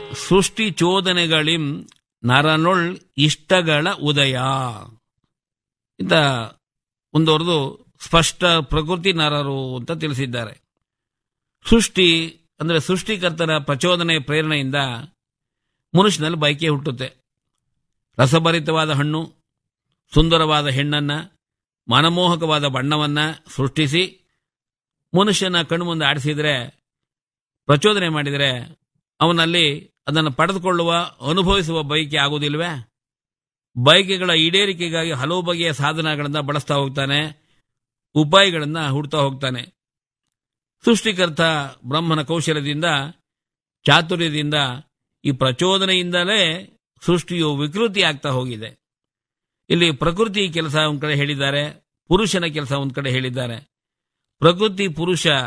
ಸೃಷ್ಟಿ ಚೋದನೆಗಳಿಂ ನರನೊಳ್ ಇಷ್ಟಗಳ ಉದಯ ಇಂತ ಮುಂದುವರೆದು ಸ್ಪಷ್ಟ ಪ್ರಕೃತಿ ನರರು ಅಂತ ತಿಳಿಸಿದ್ದಾರೆ ಸೃಷ್ಟಿ ಅಂದರೆ ಸೃಷ್ಟಿಕರ್ತನ ಪ್ರಚೋದನೆ ಪ್ರೇರಣೆಯಿಂದ ಮನುಷ್ಯನಲ್ಲಿ ಬಯಕೆ ಹುಟ್ಟುತ್ತೆ ರಸಭರಿತವಾದ ಹಣ್ಣು ಸುಂದರವಾದ ಹೆಣ್ಣನ್ನ ಮನಮೋಹಕವಾದ ಬಣ್ಣವನ್ನ ಸೃಷ್ಟಿಸಿ ಮನುಷ್ಯನ ಕಣ್ಮುಂದೆ ಆಡಿಸಿದ್ರೆ ಪ್ರಚೋದನೆ ಮಾಡಿದರೆ ಅವನಲ್ಲಿ ಅದನ್ನು ಪಡೆದುಕೊಳ್ಳುವ ಅನುಭವಿಸುವ ಬಯಕೆ ಆಗುವುದಿಲ್ವೇ ಬಯಕೆಗಳ ಈಡೇರಿಕೆಗಾಗಿ ಹಲವು ಬಗೆಯ ಸಾಧನಗಳನ್ನು ಬಳಸ್ತಾ ಹೋಗ್ತಾನೆ ಉಪಾಯಗಳನ್ನು ಹುಡ್ತಾ ಹೋಗ್ತಾನೆ ಸೃಷ್ಟಿಕರ್ತ ಬ್ರಹ್ಮನ ಕೌಶಲ್ಯದಿಂದ ಚಾತುರ್ಯದಿಂದ ಈ ಪ್ರಚೋದನೆಯಿಂದಲೇ ಸೃಷ್ಟಿಯು ವಿಕೃತಿ ಆಗ್ತಾ ಹೋಗಿದೆ ಇಲ್ಲಿ ಪ್ರಕೃತಿ ಕೆಲಸ ಒಂದ್ ಕಡೆ ಹೇಳಿದ್ದಾರೆ ಪುರುಷನ ಕೆಲಸ ಒಂದ್ ಕಡೆ ಹೇಳಿದ್ದಾರೆ ಪ್ರಕೃತಿ ಪುರುಷ